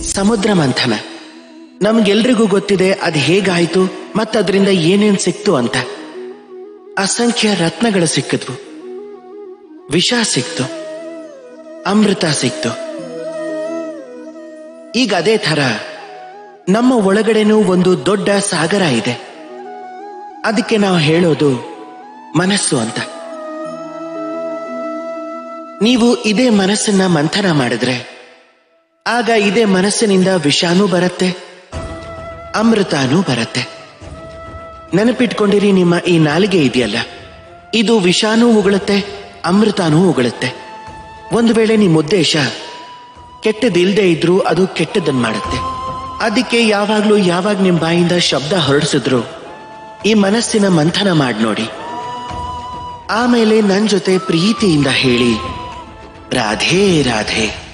ಸಮುದ್ರ ಮಂಥನ ನಮ್ಗೆಲ್ರಿಗೂ ಗೊತ್ತಿದೆ ಅದು ಹೇಗಾಯ್ತು ಮತ್ತದ್ರಿಂದ ಏನೇನ್ ಸಿಕ್ತು ಅಂತ ಅಸಂಖ್ಯ ರತ್ನಗಳು ಸಿಕ್ಕಿದ್ವು ವಿಷ ಸಿಕ್ತು ಅಮೃತ ಸಿಕ್ತು ಈಗ ಅದೇ ಥರ ನಮ್ಮ ಒಳಗಡೆನೂ ಒಂದು ದೊಡ್ಡ ಸಾಗರ ಇದೆ ಅದಕ್ಕೆ ನಾವು ಹೇಳೋದು ಮನಸ್ಸು ಅಂತ ನೀವು ಇದೇ ಮನಸ್ಸನ್ನ ಮಂಥನ ಮಾಡಿದ್ರೆ ಆಗ ಇದೇ ಮನಸ್ಸಿನಿಂದ ವಿಷಾನೂ ಬರುತ್ತೆ ಅಮೃತಾನೂ ಬರುತ್ತೆ ನೆನಪಿಟ್ಕೊಂಡಿರಿ ನಿಮ್ಮ ಈ ನಾಲಿಗೆ ಇದೆಯಲ್ಲ ಇದು ವಿಷಾನೂ ಉಗುಳುತ್ತೆ ಅಮೃತಾನೂ ಉಗುಳುತ್ತೆ ಒಂದು ವೇಳೆ ನಿಮ್ಮ ಉದ್ದೇಶ ಕೆಟ್ಟದಿಲ್ದೇ ಇದ್ರೂ ಅದು ಕೆಟ್ಟದನ್ ಮಾಡುತ್ತೆ ಅದಕ್ಕೆ ಯಾವಾಗ್ಲೂ ಯಾವಾಗ ನಿಮ್ ಬಾಯಿಂದ ಶಬ್ದ ಹೊರಡಿಸಿದ್ರು ಈ ಮನಸ್ಸಿನ ಮಂಥನ ಮಾಡಿ ನೋಡಿ ಆಮೇಲೆ ನನ್ ಜೊತೆ ಪ್ರೀತಿಯಿಂದ ಹೇಳಿ ರಾಧೇ ರಾಧೇ